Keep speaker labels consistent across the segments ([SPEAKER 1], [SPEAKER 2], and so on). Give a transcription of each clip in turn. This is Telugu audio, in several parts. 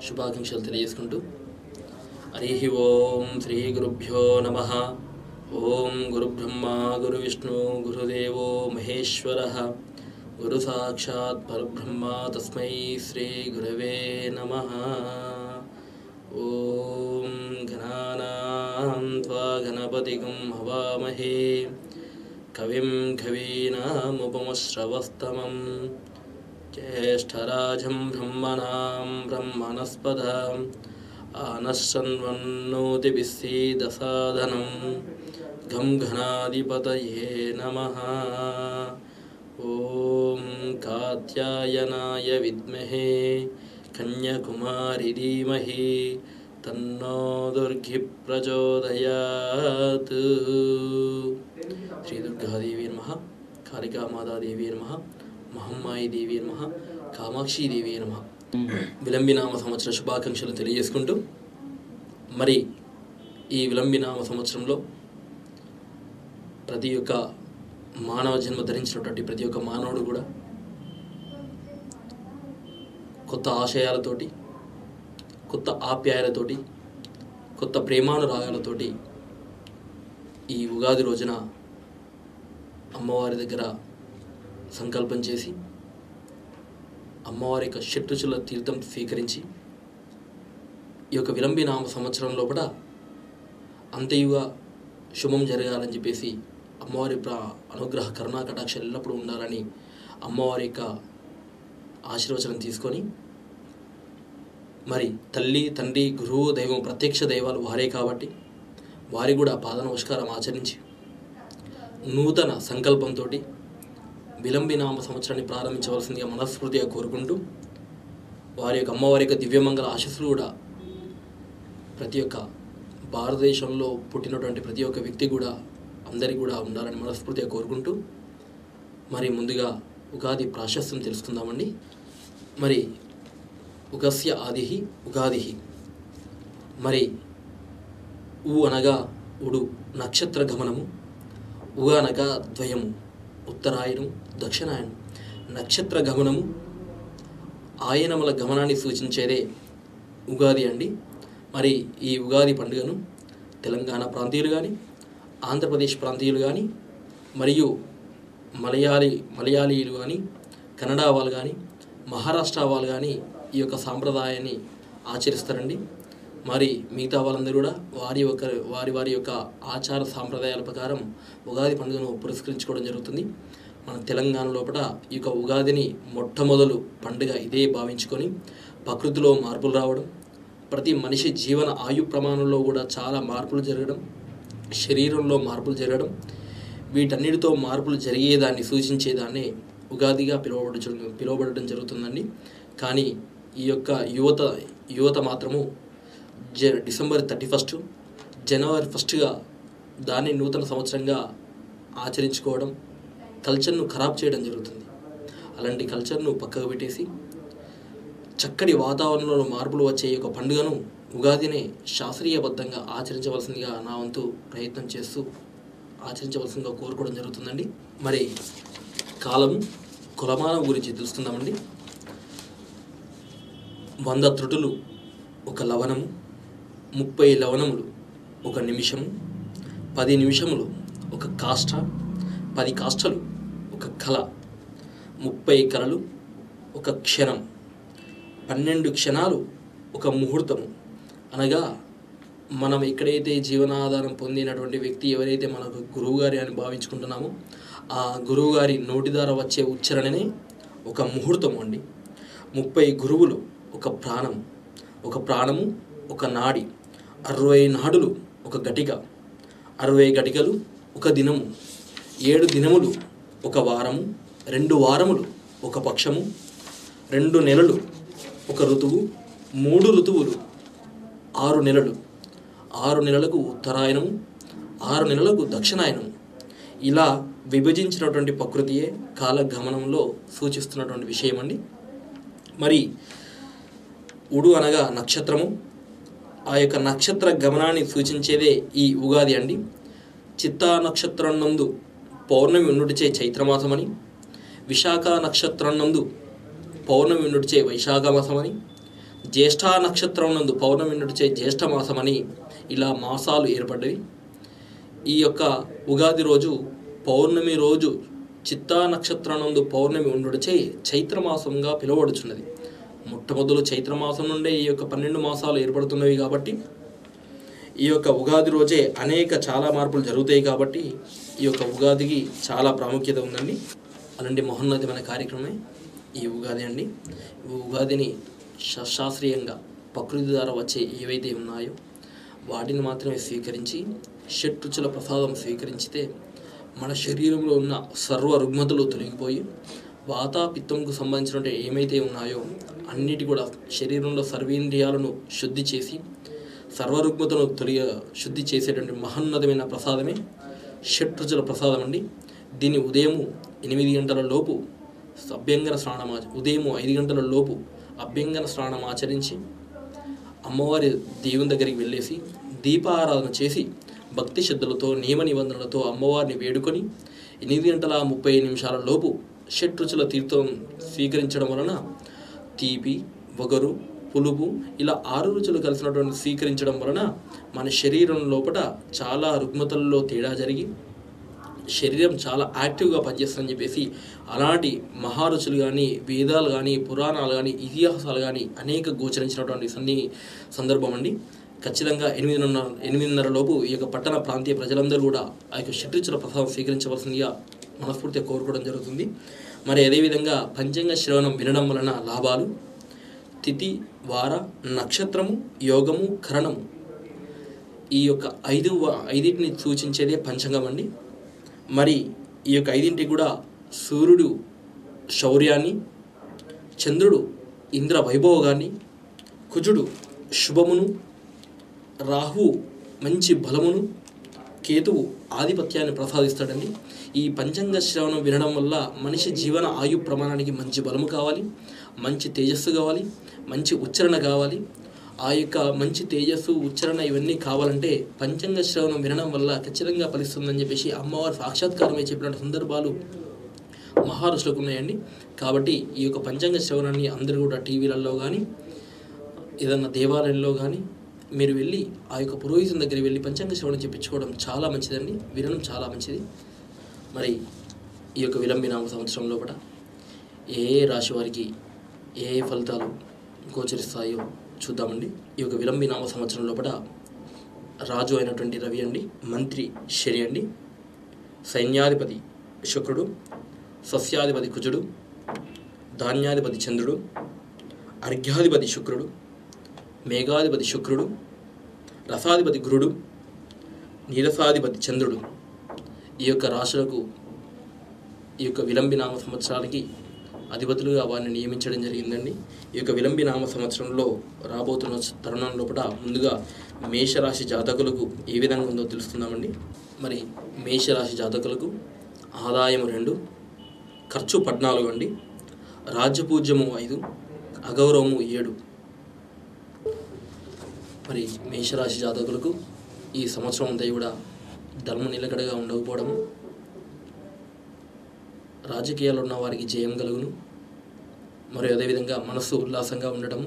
[SPEAKER 1] శుభాకాంక్షలు తెలియజేసుకుంటూ హరి ఓం శ్రీ గురుభ్యో నమ ఓం గురుబ్రహ్మ గురు విష్ణు గురుదేవో మహేశ్వర గురు సాక్షాత్ పరబ్రహ్మ తస్మై శ్రీ గురవే నమ ఓం గణానాం త్వా గణపతిగం హవామహే కవిం కవీనాముపమశ్రవస్తమం జ్యేష్ఠరాజం బ్రహ్మణాం బ్రహ్మణస్పద ఆనశృण्वन्नोतिभिस्सीदसाधनं घं घनाधिपतये नमः ॐ कात्यायनाय विद्महे कन्याकुमारि धीमहि तन्नो दुर्गि प्रचोदयात् శ్రీదుర్గాదేవి నమ కాళికామాతాదేవి నమ మహమ్మాయి దేవి నమ కామాక్షి దేవి నమ విలంబినామ సంవత్సర శుభాకాంక్షలు తెలియజేసుకుంటూ మరి ఈ విలంబినామ సంవత్సరంలో ప్రతి ఒక్క మానవ జన్మ ధరించినటువంటి ప్రతి ఒక్క మానవుడు కూడా కొత్త ఆశయాలతోటి కొత్త ఆప్యాయాలతోటి కొత్త ప్రేమానురాగాలతోటి ఈ ఉగాది రోజున అమ్మవారి దగ్గర సంకల్పం చేసి అమ్మవారి యొక్క షట్రుచుల తీర్థం స్వీకరించి ఈ యొక్క విలంబినామ సంవత్సరం లోపల అంతయుగా శుభం జరగాలని చెప్పేసి అమ్మవారి ప్ర అనుగ్రహ కరుణా కటాక్షలు ఎల్లప్పుడూ ఉండాలని అమ్మవారి యొక్క ఆశీర్వచనం తీసుకొని మరి తల్లి తండ్రి గురువు దైవం ప్రత్యక్ష దైవాలు వారే కాబట్టి వారి కూడా పాద నమస్కారం ఆచరించి నూతన సంకల్పంతో విలంబినామ సంవత్సరాన్ని ప్రారంభించవలసిందిగా మనస్ఫూర్తిగా కోరుకుంటూ వారి యొక్క అమ్మవారి యొక్క దివ్యమంగళ ఆశస్సులు కూడా ప్రతి ఒక్క భారతదేశంలో పుట్టినటువంటి ప్రతి ఒక్క వ్యక్తి కూడా అందరికీ కూడా ఉండాలని మనస్ఫూర్తిగా కోరుకుంటూ మరి ముందుగా ఉగాది ప్రాశస్త్యం తెలుసుకుందామండి మరి ఉగస్య ఆది ఉగాది మరి ఉ అనగా ఉడు నక్షత్ర గమనము ఉ అనగా ద్వయము ఉత్తరాయణం దక్షిణాయనం నక్షత్ర గమనము ఆయనముల గమనాన్ని సూచించేదే ఉగాది అండి మరి ఈ ఉగాది పండుగను తెలంగాణ ప్రాంతీయులు కానీ ఆంధ్రప్రదేశ్ ప్రాంతీయులు కానీ మరియు మలయాళీ మలయాళీయులు కానీ కన్నడ వాళ్ళు కానీ మహారాష్ట్ర వాళ్ళు కానీ ఈ యొక్క సాంప్రదాయాన్ని ఆచరిస్తారండి మరి మిగతా వాళ్ళందరూ కూడా వారి యొక్క వారి వారి యొక్క ఆచార సాంప్రదాయాల ప్రకారం ఉగాది పండుగను పురస్కరించుకోవడం జరుగుతుంది మన తెలంగాణ లోపల ఈ యొక్క ఉగాదిని మొట్టమొదలు పండుగ ఇదే భావించుకొని ప్రకృతిలో మార్పులు రావడం ప్రతి మనిషి జీవన ఆయు ప్రమాణంలో కూడా చాలా మార్పులు జరగడం శరీరంలో మార్పులు జరగడం వీటన్నిటితో మార్పులు జరిగేదాన్ని సూచించేదాన్నే ఉగాదిగా పిలువబడ పిలువబడడం జరుగుతుందండి కానీ ఈ యొక్క యువత యువత మాత్రము జ డిసెంబర్ థర్టీ ఫస్ట్ జనవరి ఫస్ట్గా దాన్ని నూతన సంవత్సరంగా ఆచరించుకోవడం కల్చర్ను ఖరాబ్ చేయడం జరుగుతుంది అలాంటి కల్చర్ను పక్కకు పెట్టేసి చక్కటి వాతావరణంలో మార్పులు వచ్చే ఈ యొక్క పండుగను ఉగాదినే శాస్త్రీయబద్ధంగా ఆచరించవలసిందిగా నా వంతు ప్రయత్నం చేస్తూ ఆచరించవలసిందిగా కోరుకోవడం జరుగుతుందండి మరి కాలము కులమానం గురించి తెలుసుకుందామండి వంద త్రుటులు ఒక లవణము ముప్పై లవణములు ఒక నిమిషము పది నిమిషములు ఒక కాష్ట పది కాష్టలు ఒక కళ ముప్పై కళలు ఒక క్షణం పన్నెండు క్షణాలు ఒక ముహూర్తము అనగా మనం ఎక్కడైతే జీవనాధారం పొందినటువంటి వ్యక్తి ఎవరైతే మనకు గురువుగారి అని భావించుకుంటున్నామో ఆ గురువుగారి నోటి ద్వారా వచ్చే ఉచ్చారణనే ఒక ముహూర్తం అండి ముప్పై గురువులు ఒక ప్రాణం ఒక ప్రాణము ఒక నాడి అరవై నాడులు ఒక గటిక అరవై గటికలు ఒక దినము ఏడు దినములు ఒక వారము రెండు వారములు ఒక పక్షము రెండు నెలలు ఒక ఋతువు మూడు ఋతువులు ఆరు నెలలు ఆరు నెలలకు ఉత్తరాయణము ఆరు నెలలకు దక్షిణాయనము ఇలా విభజించినటువంటి ప్రకృతియే కాలగమనంలో సూచిస్తున్నటువంటి విషయం అండి మరి ఉడు అనగా నక్షత్రము ఆ యొక్క నక్షత్ర గమనాన్ని సూచించేదే ఈ ఉగాది అండి చిత్తా నక్షత్రం నందు పౌర్ణమి ఉండుటిచే చైత్రమాసమని విశాఖ నక్షత్రం నందు పౌర్ణమి ఉండుటిచే వైశాఖ మాసమని జ్యేష్ఠ నక్షత్రం నందు పౌర్ణమి నడిచే జ్యేష్ఠ మాసమని ఇలా మాసాలు ఏర్పడ్డవి ఈ యొక్క ఉగాది రోజు పౌర్ణమి రోజు చిత్తా నక్షత్రం నందు పౌర్ణమి ఉండుటచే చైత్రమాసంగా పిలువబడుచున్నది మొట్టమొదలు చైత్రమాసం నుండే ఈ యొక్క పన్నెండు మాసాలు ఏర్పడుతున్నవి కాబట్టి ఈ యొక్క ఉగాది రోజే అనేక చాలా మార్పులు జరుగుతాయి కాబట్టి ఈ యొక్క ఉగాదికి చాలా ప్రాముఖ్యత ఉందండి అలాంటి మహోన్నతమైన కార్యక్రమమే ఈ ఉగాది అండి ఈ ఉగాదిని శా- శాస్త్రీయంగా ప్రకృతి ద్వారా వచ్చే ఏవైతే ఉన్నాయో వాటిని మాత్రమే స్వీకరించి షట్రుచుల ప్రసాదం స్వీకరించితే మన శరీరంలో ఉన్న సర్వ రుగ్మతలు తొలగిపోయి వాత పిత్తంకు సంబంధించిన ఏమైతే ఉన్నాయో అన్నిటి కూడా శరీరంలో సర్వేంద్రియాలను శుద్ధి చేసి సర్వరుగ్మతను తొలగ శుద్ధి చేసేటువంటి మహోన్నతమైన ప్రసాదమే షట్రుచుల ప్రసాదం అండి దీన్ని ఉదయం ఎనిమిది గంటల లోపు అభ్యంగన స్నానం ఆచ- ఉదయం ఐదు గంటల లోపు అభ్యంగన స్నానం ఆచరించి అమ్మవారి దేవుని దగ్గరికి వెళ్ళేసి దీపారాధన చేసి భక్తి శ్రద్ధలతో నియమ నిబంధనలతో అమ్మవారిని వేడుకొని ఎనిమిది గంటల ముప్పై నిమిషాల లోపు షట్రుచుల తీర్థం స్వీకరించడం వలన తీపి వగరు పులుపు ఇలా ఆరు రుచులు కలిసినటువంటి స్వీకరించడం వలన మన శరీరం లోపల చాలా రుగ్మతల్లో తేడా జరిగి శరీరం చాలా యాక్టివ్గా పనిచేస్తుందని చెప్పేసి అలాంటి మహారుచులు కానీ వేదాలు కానీ పురాణాలు కానీ ఇతిహాసాలు కానీ అనేక గోచరించినటువంటి సన్ని సందర్భం అండి ఖచ్చితంగా ఎనిమిదిన్నర ఎనిమిదిన్నర లోపు ఈ యొక్క పట్టణ ప్రాంతీయ ప్రజలందరూ కూడా ఆ యొక్క షట్రిచుల ప్రసాదం స్వీకరించవలసిందిగా మనస్ఫూర్తిగా కోరుకోవడం జరుగుతుంది మరి అదేవిధంగా పంచాంగ శ్రవణం వినడం వలన లాభాలు తిథి వార నక్షత్రము యోగము కరణము ఈ యొక్క ఐదు వ- ఐదింటిని సూచించేదే పంచాంగం అండి మరి ఈ యొక్క ఐదింటికి కూడా సూర్యుడు శౌర్యాన్ని చంద్రుడు ఇంద్ర వైభోగాన్ని కుజుడు శుభమును రాహు మంచి బలమును కేతువు ఆధిపత్యాన్ని ప్రసాదిస్తాడండి ఈ పంచాంగ శ్రవణం వినడం వల్ల మనిషి జీవన ఆయు ప్రమాణానికి మంచి బలము కావాలి మంచి తేజస్సు కావాలి మంచి ఉచ్చరణ కావాలి ఆ యొక్క మంచి తేజస్సు ఉచ్చరణ ఇవన్నీ కావాలంటే పంచాంగ శ్రవణం వినడం వల్ల ఖచ్చితంగా ఫలిస్తుందని చెప్పేసి అమ్మవారి సాక్షాత్కారమే చెప్పిన సందర్భాలు మహారుషులకు ఉన్నాయండి కాబట్టి ఈ యొక్క పంచాంగ శ్రవణాన్ని అందరూ కూడా టీవీలలో కానీ ఏదన్నా దేవాలయంలో కానీ మీరు వెళ్ళి ఆ యొక్క పురోహితుని దగ్గర వెళ్ళి పంచాంగ శ్రవణం చెప్పించుకోవడం చాలా మంచిదండి వినడం చాలా మంచిది మరి ఈ యొక్క విలంబినామ సంవత్సరం లోపల ఏ ఏ రాశి వారికి ఏ ఏ ఫలితాలు గోచరిస్తాయో చూద్దామండి ఈ యొక్క విలంబినామ సంవత్సరం లోపల రాజు అయినటువంటి రవి అండి మంత్రి శని అండి సైన్యాధిపతి శుక్రుడు సస్యాధిపతి కుజుడు ధాన్యాధిపతి చంద్రుడు అర్ఘ్యాధిపతి శుక్రుడు మేఘాధిపతి శుక్రుడు రసాధిపతి గురుడు నీరసాధిపతి చంద్రుడు ఈ యొక్క రాశులకు ఈ యొక్క విలంబినామ సంవత్సరానికి అధిపతులుగా వారిని నియమించడం జరిగిందండి ఈ యొక్క విలంబినామ సంవత్సరంలో రాబోతున్న తరుణం లోపల ముందుగా మేషరాశి జాతకులకు ఏ విధంగా ఉందో తెలుసుకుందామండి మరి మేషరాశి జాతకులకు ఆదాయం రెండు ఖర్చు పద్నాలుగు అండి రాజ్యపూజ్యము ఐదు అగౌరవము ఏడు మరి మేషరాశి జాతకులకు ఈ సంవత్సరం అంతా కూడా ధర్మ నిలకడగా ఉండకపోవడము రాజకీయాల్లో ఉన్న వారికి జయం కలుగును మరియు అదేవిధంగా మనస్సు ఉల్లాసంగా ఉండడము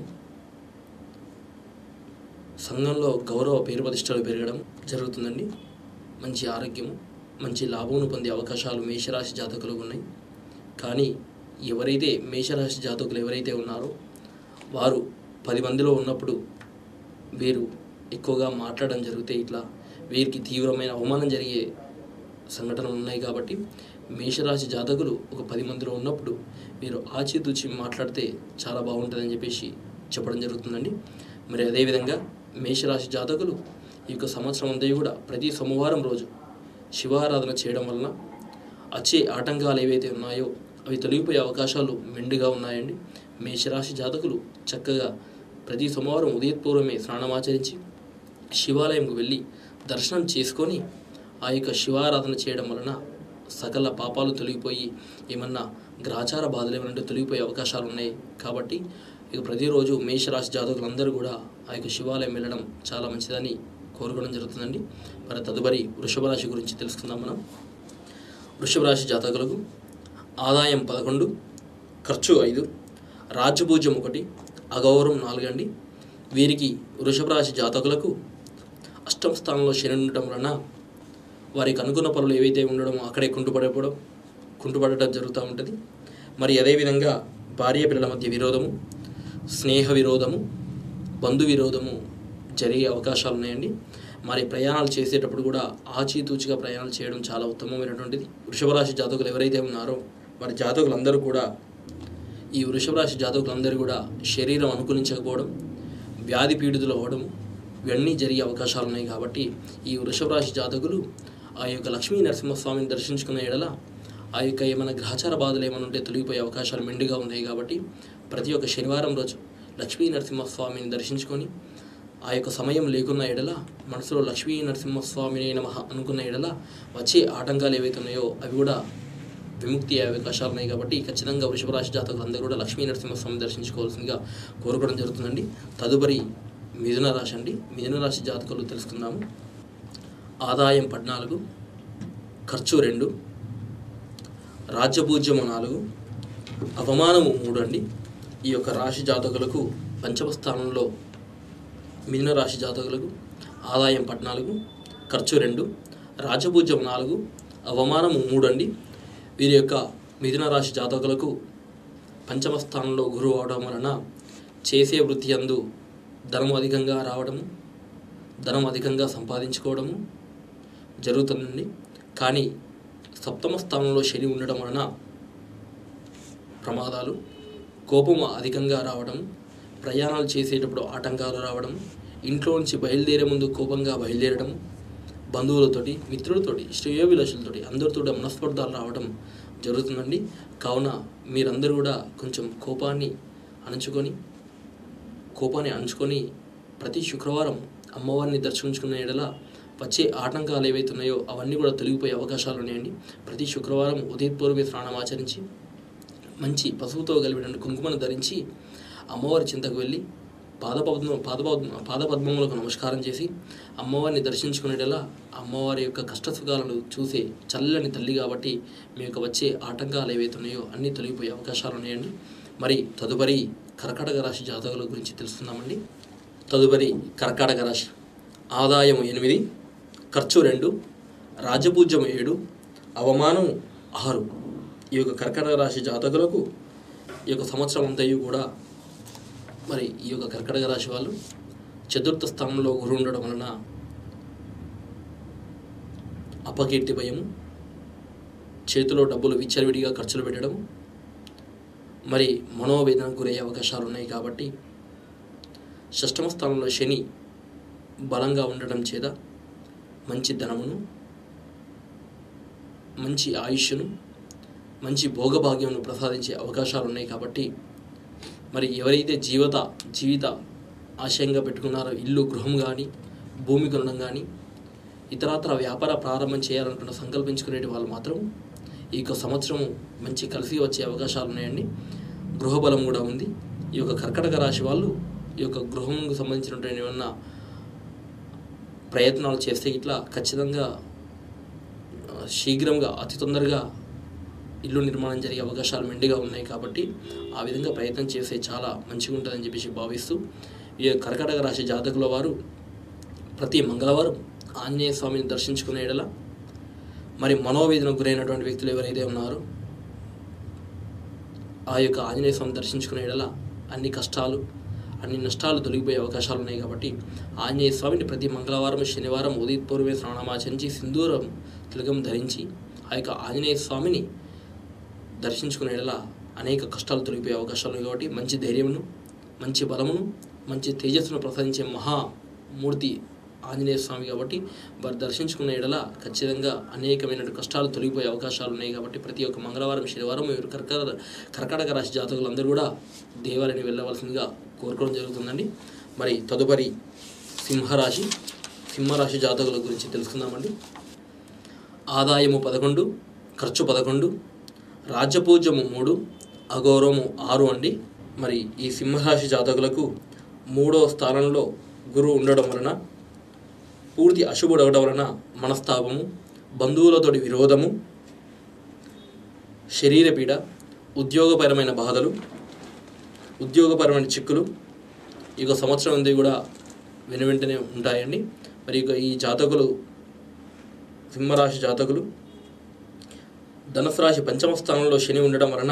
[SPEAKER 1] సంఘంలో గౌరవ పేరు ప్రతిష్టలు పెరగడం జరుగుతుందండి మంచి ఆరోగ్యము మంచి లాభమును పొందే అవకాశాలు మేషరాశి జాతకులకు ఉన్నాయి కానీ ఎవరైతే మేషరాశి జాతకులు ఎవరైతే ఉన్నారో వారు పది మందిలో ఉన్నప్పుడు వీరు ఎక్కువగా మాట్లాడడం జరిగితే ఇట్లా వీరికి తీవ్రమైన అవమానం జరిగే సంఘటనలు ఉన్నాయి కాబట్టి మేషరాశి జాతకులు ఒక పది మందిలో ఉన్నప్పుడు మీరు ఆచితూచి మాట్లాడితే చాలా బాగుంటుందని చెప్పేసి చెప్పడం జరుగుతుందండి మరి అదేవిధంగా మేషరాశి జాతకులు ఈ యొక్క సంవత్సరం అంతా కూడా ప్రతి సోమవారం రోజు శివారాధన చేయడం వలన వచ్చే ఆటంకాలు ఏవైతే ఉన్నాయో అవి తొలగిపోయే అవకాశాలు మెండుగా ఉన్నాయండి మేషరాశి జాతకులు చక్కగా ప్రతి సోమవారం ఉదయపూర్వమే స్నానమాచరించి శివాలయంకు వెళ్ళి దర్శనం చేసుకొని ఆ యొక్క శివారాధన చేయడం వలన సకల పాపాలు తొలగిపోయి ఏమన్నా గ్రాచార బాధలు ఏమన్నా తొలగిపోయే అవకాశాలు ఉన్నాయి కాబట్టి ఇక ప్రతిరోజు మేషరాశి జాతకులందరూ కూడా ఆ యొక్క శివాలయం వెళ్ళడం చాలా మంచిదని కోరుకోవడం జరుగుతుందండి మరి తదుపరి వృషభ రాశి గురించి తెలుసుకుందాం మనం వృషభ రాశి జాతకులకు ఆదాయం పదకొండు ఖర్చు ఐదు రాజ్యభూజ్యం ఒకటి అగౌరవం నాలుగండి వీరికి వృషభ రాశి జాతకులకు అష్టమ స్థానంలో శని ఉండటం వలన వారికి అనుకున్న పనులు ఏవైతే ఉండడం అక్కడే కుంటుపడిపోవడం కుంటుపడటం జరుగుతూ ఉంటుంది మరి అదేవిధంగా భార్య పిల్లల మధ్య విరోధము స్నేహ విరోధము బంధు విరోధము జరిగే అవకాశాలు ఉన్నాయండి మరి ప్రయాణాలు చేసేటప్పుడు కూడా ఆచితూచిగా ప్రయాణాలు చేయడం చాలా ఉత్తమమైనటువంటిది వృషభ రాశి జాతకులు ఎవరైతే ఉన్నారో వారి జాతకులందరూ కూడా ఈ వృషభ రాశి జాతకులందరూ కూడా శరీరం అనుకూలించకపోవడం వ్యాధి పీడితులు అవ్వడం ఇవన్నీ జరిగే అవకాశాలు ఉన్నాయి కాబట్టి ఈ వృషభ రాశి జాతకులు ఆ యొక్క లక్ష్మీ నరసింహస్వామిని దర్శించుకున్న ఎడల ఆ యొక్క ఏమైనా గ్రహచార బాధలు ఏమైనా ఉంటే తొలగిపోయే అవకాశాలు మెండుగా ఉన్నాయి కాబట్టి ప్రతి ఒక్క శనివారం రోజు లక్ష్మీ నరసింహస్వామిని దర్శించుకొని ఆ యొక్క సమయం లేకున్న ఎడల మనసులో లక్ష్మీ నరసింహస్వామిని నమః అనుకున్న ఎడల వచ్చే ఆటంకాలు ఏవైతే ఉన్నాయో అవి కూడా విముక్తి అయ్యే అవకాశాలు ఉన్నాయి కాబట్టి ఖచ్చితంగా వృషభ రాశి జాతకులు అందరూ కూడా లక్ష్మీ నరసింహస్వామిని దర్శించుకోవాల్సిందిగా కోరుకోవడం జరుగుతుందండి తదుపరి మిథున రాశి అండి మిథున రాశి జాతకులు తెలుసుకుందాము ఆదాయం పద్నాలుగు ఖర్చు రెండు రాజ్యపూజ్యము నాలుగు అవమానము మూడు అండి ఈ యొక్క రాశి జాతకులకు పంచమ స్థానంలో మిథున రాశి జాతకులకు ఆదాయం పద్నాలుగు ఖర్చు రెండు రాజపూజ్యం నాలుగు అవమానము మూడు అండి వీరి యొక్క మిథున రాశి జాతకులకు పంచమ స్థానంలో గురువు అవడం వలన చేసే వృత్తి అందు ధనం అధికంగా రావడము ధనం అధికంగా సంపాదించుకోవడము జరుగుతుందండి కానీ సప్తమ స్థానంలో శని ఉండడం వలన ప్రమాదాలు కోపం అధికంగా రావడం ప్రయాణాలు చేసేటప్పుడు ఆటంకాలు రావడం ఇంట్లో నుంచి బయలుదేరే ముందు కోపంగా బయలుదేరడం బంధువులతోటి మిత్రులతోటి శ్రేయోభిలాషులతోటి అందరితో మనస్పర్ధాలు రావడం జరుగుతుందండి కావున మీరందరూ కూడా కొంచెం కోపాన్ని అణుచుకొని కోపాన్ని అణుచుకొని ప్రతి శుక్రవారం అమ్మవారిని దర్శించుకునే ఎడల వచ్చే ఆటంకాలు ఏవైతే ఉన్నాయో అవన్నీ కూడా తొలగిపోయే అవకాశాలు ఉన్నాయండి ప్రతి శుక్రవారం ఉదయపూర్వమే స్నానం ఆచరించి మంచి పసుపుతో కలిపిన కుంకుమను ధరించి అమ్మవారి చింతకు వెళ్ళి పాదపద్మ పాదపద్మ పాదపద్మములకు నమస్కారం చేసి అమ్మవారిని దర్శించుకునేటలా అమ్మవారి యొక్క కష్టసుఖాలను చూసే చల్లని తల్లి కాబట్టి మీ యొక్క వచ్చే ఆటంకాలు ఏవైతే ఉన్నాయో అన్నీ తొలగిపోయే అవకాశాలు ఉన్నాయండి మరి తదుపరి కర్కాటక రాశి జాతకుల గురించి తెలుసుకుందామండి తదుపరి కర్కాటక రాశి ఆదాయం ఎనిమిది ఖర్చు రెండు రాజపూజ్యం ఏడు అవమానం ఆరు ఈ యొక్క కర్కాటక రాశి జాతకులకు ఈ యొక్క సంవత్సరం అంతయు కూడా మరి ఈ యొక్క కర్కటక రాశి వాళ్ళు చతుర్థ స్థానంలో గురు ఉండడం వలన అపకీర్తి భయము చేతిలో డబ్బులు విచ్చలవిడిగా ఖర్చులు పెట్టడం మరి మనోవేదనకు గురయ్యే అవకాశాలు ఉన్నాయి కాబట్టి షష్టమ స్థానంలో శని బలంగా ఉండడం చేత మంచి ధనమును మంచి ఆయుష్ను మంచి భోగభాగ్యమును ప్రసాదించే అవకాశాలు ఉన్నాయి కాబట్టి మరి ఎవరైతే జీవిత జీవిత ఆశయంగా పెట్టుకున్నారో ఇల్లు గృహం కానీ భూమి కొనడం కానీ ఇతరత్ర వ్యాపార ప్రారంభం చేయాలనుకున్న సంకల్పించుకునే వాళ్ళు మాత్రం ఈ యొక్క సంవత్సరం మంచి కలిసి వచ్చే అవకాశాలు ఉన్నాయండి గృహబలం కూడా ఉంది ఈ యొక్క కర్కటక రాశి వాళ్ళు ఈ యొక్క గృహంకు సంబంధించినటువంటి ఏమన్నా ప్రయత్నాలు చేస్తే ఇట్లా ఖచ్చితంగా ఆ, శీఘ్రంగా అతి తొందరగా ఇల్లు నిర్మాణం జరిగే అవకాశాలు మెండుగా ఉన్నాయి కాబట్టి ఆ విధంగా ప్రయత్నం చేస్తే చాలా మంచిగా ఉంటుందని చెప్పేసి భావిస్తూ ఈ కర్కటక రాశి జాతకుల వారు ప్రతి మంగళవారం ఆంజనేయ స్వామిని దర్శించుకునే ఎడల మరి మనోవేదనకు గురైనటువంటి వ్యక్తులు ఎవరైతే ఉన్నారో ఆ యొక్క ఆంజనేయ స్వామిని దర్శించుకునే ఎడల అన్ని కష్టాలు అన్ని నష్టాలు తొలగిపోయే అవకాశాలు ఉన్నాయి కాబట్టి ఆంజనేయ స్వామిని ప్రతి మంగళవారం శనివారం ఉదయపూర్వమే స్నానమాచరించి సింధూరం తిలకం ధరించి ఆ యొక్క ఆంజనేయ స్వామిని దర్శించుకునేలా అనేక కష్టాలు తొలగిపోయే అవకాశాలు ఉన్నాయి కాబట్టి మంచి ధైర్యమును మంచి బలమును మంచి తేజస్సును ప్రసాదించే మహామూర్తి ఆంజనేయ స్వామి కాబట్టి వారు దర్శించుకున్న ఎడల ఖచ్చితంగా అనేకమైన కష్టాలు తొలగిపోయే అవకాశాలు ఉన్నాయి కాబట్టి ప్రతి ఒక్క మంగళవారం శనివారం మీరు కర్కట కర్కాటక రాశి జాతకులందరూ కూడా దేవాలయాన్ని వెళ్ళవలసిందిగా కోరుకోవడం జరుగుతుందండి మరి తదుపరి సింహరాశి సింహరాశి జాతకుల గురించి తెలుసుకుందామండి ఆదాయము పదకొండు ఖర్చు పదకొండు రాజ్యపూజ్యము మూడు అగౌరవము ఆరు అండి మరి ఈ సింహరాశి జాతకులకు మూడవ స్థానంలో గురువు ఉండడం వలన పూర్తి అశుభుడు అవడం వలన మనస్తాపము బంధువులతోటి విరోధము శరీర పీడ ఉద్యోగపరమైన బాధలు ఉద్యోగపరమైన చిక్కులు ఈ యొక్క సంవత్సరం అంతా కూడా వెను వెంటనే ఉంటాయండి మరి ఇక ఈ జాతకులు సింహరాశి జాతకులు ధనుసు రాశి పంచమ స్థానంలో శని ఉండడం వలన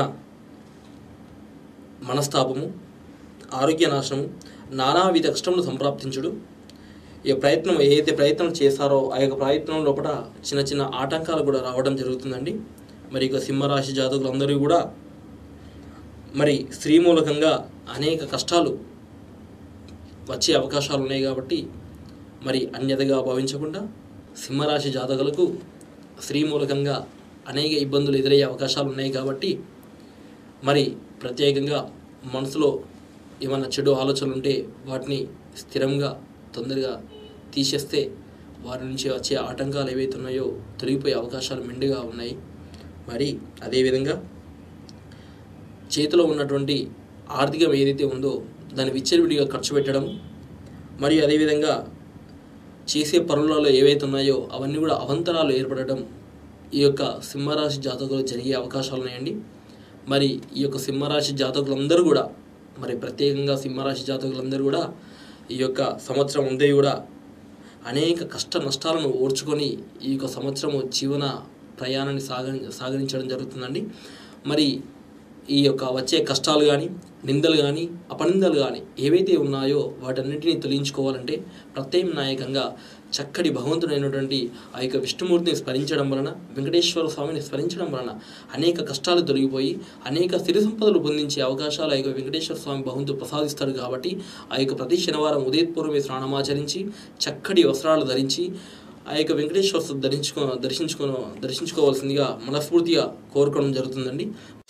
[SPEAKER 1] మనస్తాపము ఆరోగ్య నాశనము నానావిధ కష్టములు సంప్రాప్తించుడు ఈ ప్రయత్నం ఏదైతే ప్రయత్నం చేస్తారో ఆ యొక్క ప్రయత్నం లోపల చిన్న చిన్న ఆటంకాలు కూడా రావడం జరుగుతుందండి మరి ఇక సింహరాశి జాతకులందరూ కూడా మరి స్త్రీ మూలకంగా అనేక కష్టాలు వచ్చే అవకాశాలు ఉన్నాయి కాబట్టి మరి అన్యతగా భావించకుండా సింహరాశి జాతకులకు స్త్రీ మూలకంగా అనేక ఇబ్బందులు ఎదురయ్యే అవకాశాలు ఉన్నాయి కాబట్టి మరి ప్రత్యేకంగా మనసులో ఏమైనా చెడు ఆలోచనలు ఉంటే వాటిని స్థిరంగా తొందరగా తీసేస్తే వారి నుంచి వచ్చే ఆటంకాలు ఏవైతే ఉన్నాయో తొలగిపోయే అవకాశాలు మెండుగా ఉన్నాయి మరి అదేవిధంగా చేతిలో ఉన్నటువంటి ఆర్థికం ఏదైతే ఉందో దాన్ని విచ్చలవిడిగా ఖర్చు పెట్టడం మరియు అదేవిధంగా చేసే పనులలో ఏవైతే ఉన్నాయో అవన్నీ కూడా అవంతరాలు ఏర్పడడం ఈ యొక్క సింహరాశి జాతకులు జరిగే అవకాశాలు ఉన్నాయండి మరి ఈ యొక్క సింహరాశి జాతకులందరూ కూడా మరి ప్రత్యేకంగా సింహరాశి జాతకులందరూ కూడా ఈ యొక్క సంవత్సరం అంతా కూడా అనేక కష్ట నష్టాలను ఓర్చుకొని ఈ యొక్క సంవత్సరము జీవన ప్రయాణాన్ని సాగ సాగరించడం జరుగుతుందండి మరి ఈ యొక్క వచ్చే కష్టాలు కానీ నిందలు కానీ అపనిందలు కానీ ఏవైతే ఉన్నాయో వాటన్నిటిని తొలగించుకోవాలంటే ప్రత్యామ్నాయకంగా చక్కటి భగవంతుడైనటువంటి ఆ యొక్క విష్ణుమూర్తిని స్మరించడం వలన వెంకటేశ్వర స్వామిని స్మరించడం వలన అనేక కష్టాలు తొలగిపోయి అనేక సిరి సంపదలు పొందించే అవకాశాలు ఆ యొక్క వెంకటేశ్వర స్వామి భగవంతుడు ప్రసాదిస్తాడు కాబట్టి ఆ యొక్క ప్రతి శనివారం ఉదయపూర్వమే స్నానమాచరించి చక్కటి వస్త్రాలు ధరించి ఆ యొక్క వెంకటేశ్వర స్వామి ధరించుకో దర్శించుకో దర్శించుకోవాల్సిందిగా మనస్ఫూర్తిగా కోరుకోవడం జరుగుతుందండి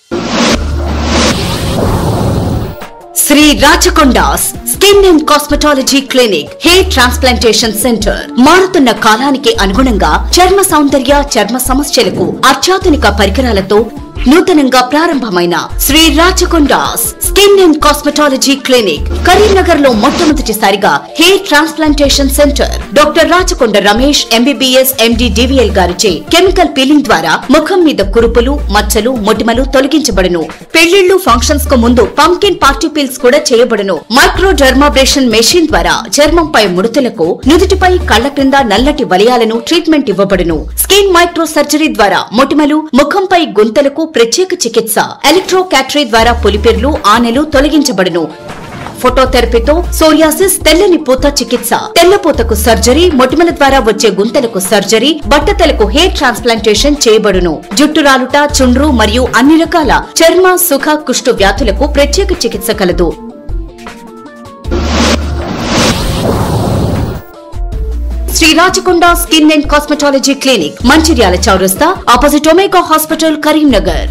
[SPEAKER 2] Shri Rachakonda's skin and cosmetology clinic hair transplantation centre మారుతున్న కాలానికి అనుగుణంగా చర్మ సౌందర్య చర్మ సమస్యలకు అత్యాధునిక పరికరాలతో నూతనంగా ప్రారంభమైన Shri Rachakonda's skin and cosmetology clinic Karimnagar లో మొట్టమొదటిసారిగా hair transplantation centre doctor Rachakonda Ramesh MBBS MD DVL గారిచే కెమికల్ పీలింగ్ ద్వారా ముఖం మీద కురుపులు మచ్చలు మొటిమలు తొలగించబడును పెళ్లిళ్లు ఫంక్షన్స్ కు ముందు పంకిన్ పార్టీ పీల్స్ కూడా చేయబడును మైక్రో డర్మాబ్రేషన్ మెషిన్ ద్వారా చర్మంపై ముడతలకు నుదుటిపై కళ్ల క్రింద నల్లటి వలయాలను ట్రీట్మెంట్ ఇవ్వబడును స్కిన్ మైక్రో సర్జరీ ద్వారా మొటిమలు ముఖంపై గుంతలకు ప్రత్యేక చికిత్స ఎలక్ట్రో క్యాటరీ ద్వారా పులిపిర్లు ఆనెలు తొలగించబడును ఫోటోథెరపీతో సోరియాసిస్ తెల్లని పూత చికిత్స తెల్లపూతకు సర్జరీ మొటిమల ద్వారా వచ్చే గుంతలకు సర్జరీ బట్టతలకు హెయిర్ ట్రాన్స్ప్లాంటేషన్ చేయబడును జుట్టు రాలుట చుండ్రు మరియు అన్ని రకాల చర్మ సుఖ కుష్టు వ్యాధులకు ప్రత్యేక చికిత్స కలదు Shri Rachakonda skin and cosmetology clinic Mancherial చౌరస్తా opposite Omega hospital Karimnagar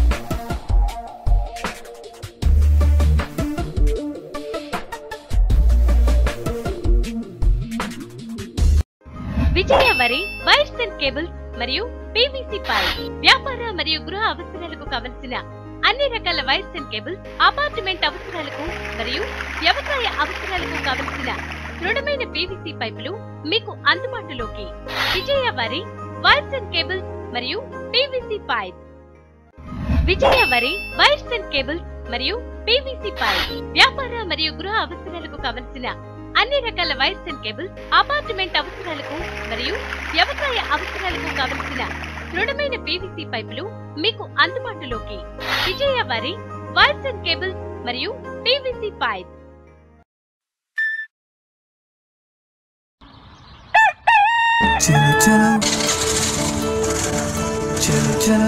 [SPEAKER 3] Vijaya వరి వైర్స్ అండ్ కేబుల్స్ మరియు పీవీసీ పైప్ వ్యాపార మరియు గృహ అవసరాలకు కావలసిన అన్ని రకాల వైర్స్ అండ్ కేబుల్స్ అపార్ట్మెంట్ అవసరాలకు మరియు వ్యవసాయ అవసరాలకు కావలసిన దృఢమైన పీవీసీ పైపులు మీకు అందుబాటులోకి విజయ వరి వైర్స్ అండ్ కేబుల్స్ మరియు పీవీసీ పైప్ విజయ వరి వైర్స్ అండ్ కేబుల్స్ మరియు పీవీసీ పైప్ వ్యాపార మరియు గృహ అవసరాలకు కావలసిన అన్ని రకాల వైర్స్ అండ్ కేబుల్స్ అపార్ట్మెంట్ అవసరాలకు మరియు వ్యవసాయ అవసరాలకు కావలసిన దృఢమైన పీవీసీ పైపులు మీకు అందుబాటులోకి విజయ వారి వైర్స్ అండ్ కేబుల్స్ మరియు పీవీసీ పైప్
[SPEAKER 4] చలో చలో చలో చలో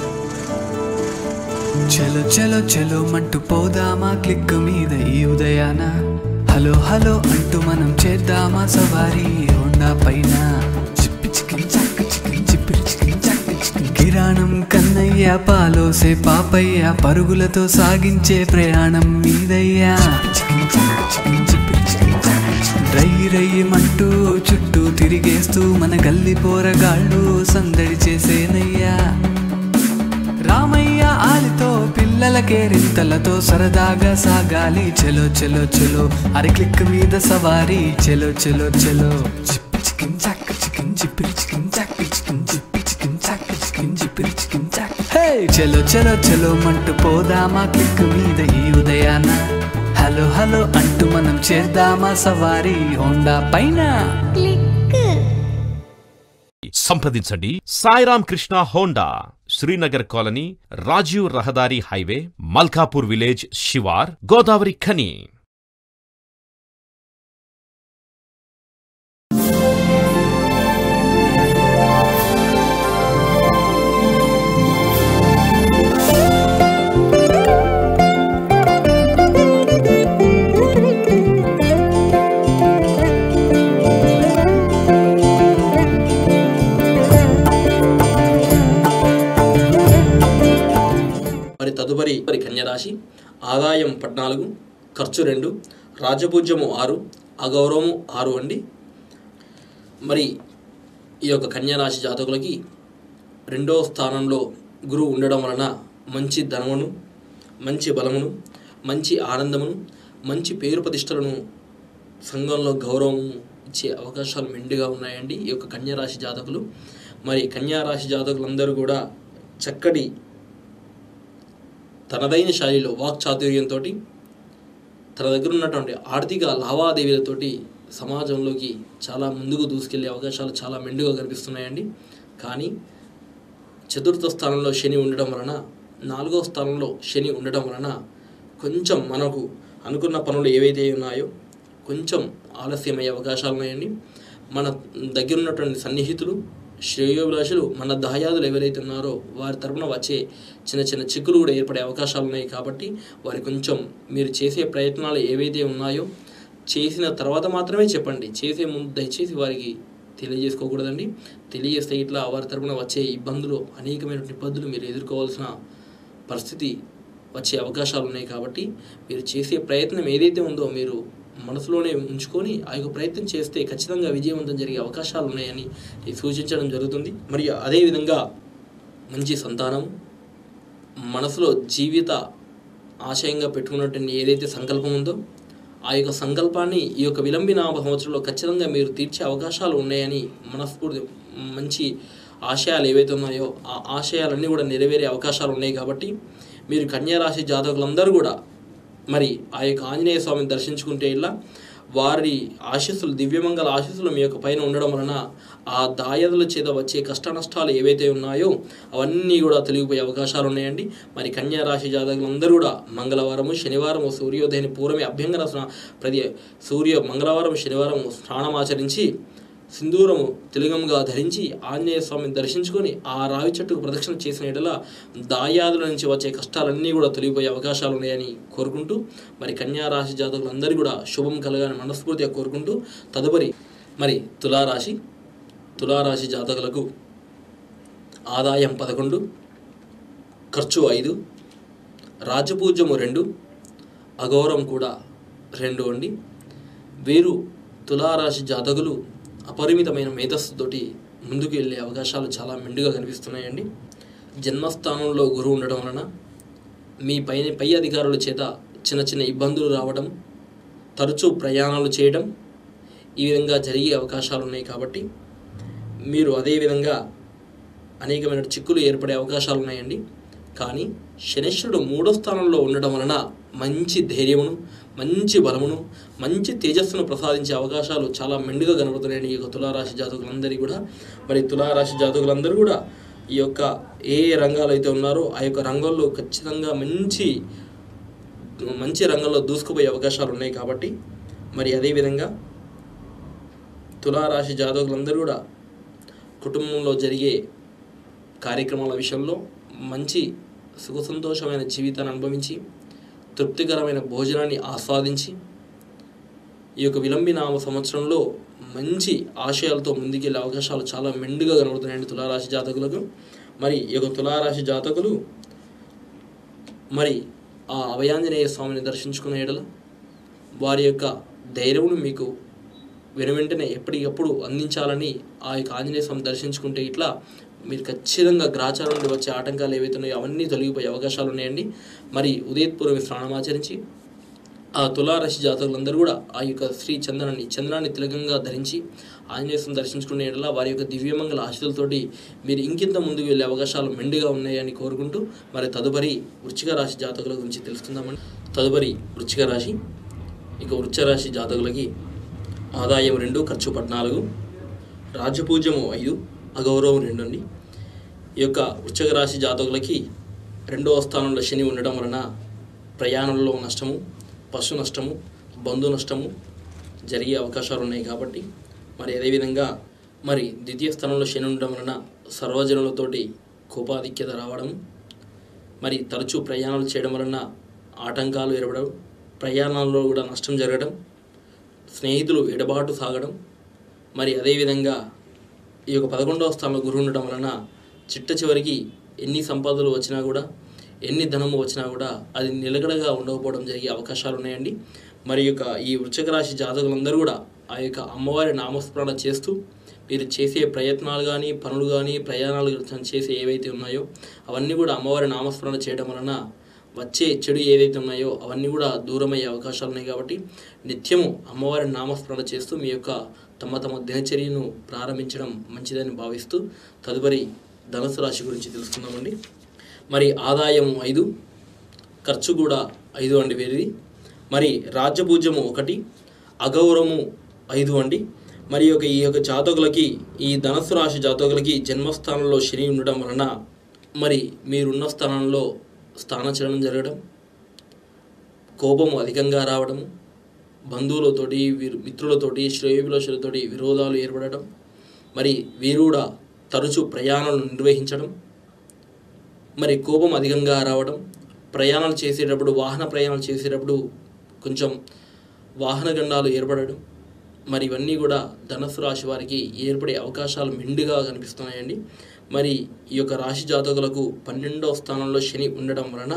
[SPEAKER 4] చలో చలో చలో మంటూ పోదామా క్లిక్ మీద ఈ ఉదయాన హలో హలో అంటూ మనం చేద్దామా సవారీ హోండా పైన చిప్పి చికిన్ చక్క చికిన్ చిప్పిరి చికిన్ చక్క చికిన్ కిరాణం కన్నయ్య పాలోసే పాపయ్య పరుగులతో సాగించే ప్రయాణం మీదయ్యా చికిన్ చక్క చికిన్ చిప్పిరి చికిన్ చక్క చికిన్ రై రయ్యమంటూ చుట్టూ తిరిగేస్తూ మన గల్లి పోరగాళ్ళు సందడి చేసేనయ్యా రామయ్య ఆలితో పిల్లల కేరింతలతో సరదాగా సాగాలి చెలో చెలో చెలో అరి క్లిక్ మీద సవారీ చెలో చెలో చెలో చిప్పి చికిన్ చాక్ చికిన్ చిప్పిరి చికిన్ చాక్ చికిన్ చిప్పి చికిన్ చాక్ చికిన్ చిప్పిరి చికిన్ చాక్ హే చలో చలో చలో మంటూ పోదామా క్లిక్ మీద ఈ ఉదయాన హలో హలో అంటూ మనం చేద్దామా సవారీ హోండా పైన
[SPEAKER 5] సంప్రదించండి సాయిరామ్ కృష్ణ హోండా శ్రీనగర్ కాలనీ రాజీవ్ రహదారి హైవే మల్కాపూర్ విలేజ్ శివార్ గోదావరి ఖని
[SPEAKER 1] మరి తదుపరి మరి కన్యరాశి ఆదాయం పద్నాలుగు ఖర్చు రెండు రాజపూజ్యము ఆరు అగౌరవము ఆరు అండి మరి ఈ యొక్క కన్యరాశి జాతకులకి రెండో స్థానంలో గురువు ఉండడం వలన మంచి ధనమును మంచి బలమును మంచి ఆనందమును మంచి పేరు ప్రతిష్టలను సంఘంలో గౌరవం ఇచ్చే అవకాశాలు మెండుగా ఉన్నాయండి ఈ యొక్క కన్యారాశి జాతకులు మరి కన్యారాశి జాతకులందరూ కూడా చక్కటి తనదైన శైలిలో వాక్ చాతుర్యంతో తన దగ్గర ఉన్నటువంటి ఆర్థిక లావాదేవీలతోటి సమాజంలోకి చాలా ముందుకు దూసుకెళ్లే అవకాశాలు చాలా మెండుగా కనిపిస్తున్నాయండి కానీ చతుర్థ స్థానంలో శని ఉండడం వలన నాలుగో స్థానంలో శని ఉండడం వలన కొంచెం మనకు అనుకున్న పనులు ఏవైతే ఉన్నాయో కొంచెం ఆలస్యమయ్యే అవకాశాలు ఉన్నాయండి మన దగ్గర ఉన్నటువంటి సన్నిహితులు శ్రేయోభిలాషులు మన దాయాదులు ఎవరైతే ఉన్నారో వారి తరపున వచ్చే చిన్న చిన్న చిక్కులు కూడా ఏర్పడే అవకాశాలు ఉన్నాయి కాబట్టి వారి కొంచెం మీరు చేసే ప్రయత్నాలు ఏవైతే ఉన్నాయో చేసిన తర్వాత మాత్రమే చెప్పండి చేసే ముందు దయచేసి వారికి తెలియజేసుకోకూడదండి తెలియజేస్తే ఇట్లా వారి తరపున వచ్చే ఇబ్బందులు అనేకమైన ఇబ్బందులు మీరు ఎదుర్కోవాల్సిన పరిస్థితి వచ్చే అవకాశాలు ఉన్నాయి కాబట్టి మీరు చేసే ప్రయత్నం ఏదైతే ఉందో మీరు మనసులోనే ఉంచుకొని ఆ యొక్క ప్రయత్నం చేస్తే ఖచ్చితంగా విజయవంతం జరిగే అవకాశాలు ఉన్నాయని సూచించడం జరుగుతుంది మరియు అదేవిధంగా మంచి సంతానం మనసులో జీవిత ఆశయంగా పెట్టుకున్నటువంటి ఏదైతే సంకల్పం ఉందో ఆ యొక్క సంకల్పాన్ని ఈ యొక్క విలంబినామ సంవత్సరంలో ఖచ్చితంగా మీరు తీర్చే అవకాశాలు ఉన్నాయని మనస్ఫూర్తి మంచి ఆశయాలు ఏవైతే ఉన్నాయో ఆ ఆశయాలన్నీ కూడా నెరవేరే అవకాశాలు ఉన్నాయి కాబట్టి మీరు కన్యారాశి జాతకులందరూ కూడా మరి ఆ యొక్క ఆంజనేయ స్వామిని దర్శించుకుంటే ఇలా వారి ఆశీస్సులు దివ్యమంగళ ఆశీస్సులు మీ యొక్క పైన ఉండడం వలన ఆ దాయదుల చేత వచ్చే కష్ట నష్టాలు ఏవైతే ఉన్నాయో అవన్నీ కూడా తొలగిపోయే అవకాశాలు ఉన్నాయండి మరి కన్యా రాశి జాతకులందరూ కూడా మంగళవారము శనివారము సూర్యోదయాన్ని పూర్వమే అభ్యంగన స్నా ప్రతి సూర్య మంగళవారం శనివారం స్నానమాచరించి సింధూరము తిలగంగా ధరించి ఆంజనేయ స్వామిని దర్శించుకొని ఆ రావి చెట్టుకు ప్రదక్షిణ చేసిన ఎడల దాయాదుల నుంచి వచ్చే కష్టాలన్నీ కూడా తొలగిపోయే అవకాశాలు ఉన్నాయని కోరుకుంటూ మరి కన్యా రాశి జాతకులందరూ కూడా శుభం కలగాలని మనస్ఫూర్తిగా కోరుకుంటూ తదుపరి మరి తులారాశి తులారాశి జాతకులకు ఆదాయం పదకొండు ఖర్చు ఐదు రాజపూజ్యము రెండు అగౌరవం కూడా రెండు అండి వీరు తులారాశి జాతకులు అపరిమితమైన మేధస్సుతోటి ముందుకు వెళ్ళే అవకాశాలు చాలా మెండుగా కనిపిస్తున్నాయండి జన్మస్థానంలో గురువు ఉండడం వలన మీ పైన పై అధికారుల చేత చిన్న చిన్న ఇబ్బందులు రావడం తరచూ ప్రయాణాలు చేయడం ఈ విధంగా జరిగే అవకాశాలు ఉన్నాయి కాబట్టి మీరు అదేవిధంగా అనేకమైన చిక్కులు ఏర్పడే అవకాశాలు ఉన్నాయండి కానీ శనిశ్వరుడు మూడో స్థానంలో ఉండడం వలన మంచి ధైర్యమును మంచి బలమును మంచి తేజస్సును ప్రసాదించే అవకాశాలు చాలా మెండుగా కనబడుతున్నాయండి ఈ యొక్క తులారాశి జాతకులందరికీ కూడా మరి తులారాశి జాతకులందరూ కూడా ఈ యొక్క ఏ ఏ రంగాలు అయితే ఉన్నారో ఆ యొక్క రంగంలో ఖచ్చితంగా మంచి మంచి రంగంలో దూసుకుపోయే అవకాశాలు ఉన్నాయి కాబట్టి మరి అదేవిధంగా తులారాశి జాతకులందరూ కూడా కుటుంబంలో జరిగే కార్యక్రమాల విషయంలో మంచి సుఖ సంతోషమైన జీవితాన్ని అనుభవించి తృప్తికరమైన భోజనాన్ని ఆస్వాదించి ఈ యొక్క విలంబినామ సంవత్సరంలో మంచి ఆశయాలతో ముందుకెళ్ళే అవకాశాలు చాలా మెండుగా కనబడుతున్నాయండి తులారాశి జాతకులకు మరి ఈ యొక్క తులారాశి జాతకులు మరి ఆ అభయాంజనేయ స్వామిని దర్శించుకునే ఎడల వారి యొక్క ధైర్యమును మీకు వెనువెంటనే ఎప్పటికప్పుడు అందించాలని ఆ యొక్క ఆంజనేయ స్వామి దర్శించుకుంటే ఇట్లా మీరు ఖచ్చితంగా గ్రాచారం నుండి వచ్చే ఆటంకాలు ఏవైతే ఉన్నాయో అవన్నీ తొలగిపోయే అవకాశాలు ఉన్నాయండి మరి ఉదయపూర్వ స్నానం ఆచరించి ఆ తులారాశి జాతకులందరూ కూడా ఆ యొక్క శ్రీ చంద్రాన్ని చంద్రాన్ని తిలకంగా ధరించి ఆంజనేయ స్వామి దర్శించుకునే ఎడల వారి యొక్క దివ్యమంగళ ఆశలతోటి మీరు ఇంకింత ముందుకు వెళ్ళే అవకాశాలు మెండుగా ఉన్నాయని కోరుకుంటూ మరి తదుపరి వృచ్చిక రాశి జాతకుల గురించి తెలుసుకుందామండి తదుపరి వృచ్చిక రాశి ఇక వృక్ష రాశి జాతకులకి ఆదాయం రెండు ఖర్చు పద్నాలుగు రాజ్యపూజ్యము ఐదు అగౌరవం రెండు అండి ఈ యొక్క వృశ్చిక రాశి జాతకులకి రెండవ స్థానంలో శని ఉండడం వలన ప్రయాణంలో నష్టము పశు నష్టము బంధు నష్టము జరిగే అవకాశాలు ఉన్నాయి కాబట్టి మరి అదేవిధంగా మరి ద్వితీయ స్థానంలో శని ఉండడం వలన సర్వజనులతోటి కోపాధిక్యత రావడం మరి తరచూ ప్రయాణాలు చేయడం వలన ఆటంకాలు ఏర్పడడం ప్రయాణాల్లో కూడా నష్టం జరగడం స్నేహితులు ఎడబాటు సాగడం మరి అదేవిధంగా ఈ యొక్క పదకొండవ స్థానంలో గురువు ఉండడం వలన చిట్ట చివరికి ఎన్ని సంపదలు వచ్చినా కూడా ఎన్ని ధనము వచ్చినా కూడా అది నిలకడగా ఉండకపోవడం జరిగే అవకాశాలు ఉన్నాయండి మరి యొక్క ఈ వృశ్చిక రాశి జాతకులందరూ కూడా ఆ యొక్క అమ్మవారి నామస్మరణ చేస్తూ మీరు చేసే ప్రయత్నాలు కానీ పనులు కానీ ప్రయాణాలు చేసే ఏవైతే ఉన్నాయో అవన్నీ కూడా అమ్మవారి నామస్మరణ చేయడం వలన వచ్చే చెడు ఏదైతే ఉన్నాయో అవన్నీ కూడా దూరమయ్యే అవకాశాలు ఉన్నాయి కాబట్టి నిత్యము అమ్మవారి నామస్మరణ చేస్తూ మీ యొక్క తమ తమ దినచర్యను ప్రారంభించడం మంచిదని భావిస్తూ తదుపరి ధనుసు రాశి గురించి తెలుసుకుందామండి మరి ఆదాయం ఐదు ఖర్చు కూడా ఐదు అండి వీరిది మరి రాజ్యపూజ్యము ఒకటి అగౌరవము ఐదు అండి మరి యొక్క ఈ యొక్క జాతకులకి ఈ ధనస్సు రాశి జాతకులకి జన్మస్థానంలో శని ఉండడం వలన మరి మీరున్న స్థానంలో స్థానచలనం జరగడం కోపము అధికంగా రావడము బంధువులతోటి వీరు మిత్రులతోటి శ్రేయోభిలాషులతోటి విరోధాలు ఏర్పడటం మరి వీరు కూడా తరచూ ప్రయాణాలను నిర్వహించడం మరి కోపం అధికంగా రావడం ప్రయాణాలు చేసేటప్పుడు వాహన ప్రయాణాలు చేసేటప్పుడు కొంచెం వాహన గండాలు ఏర్పడడం మరి ఇవన్నీ కూడా ధనస్సు రాశి వారికి ఏర్పడే అవకాశాలు మెండుగా కనిపిస్తున్నాయండి మరి ఈ యొక్క రాశి జాతకులకు పన్నెండవ స్థానంలో శని ఉండడం వలన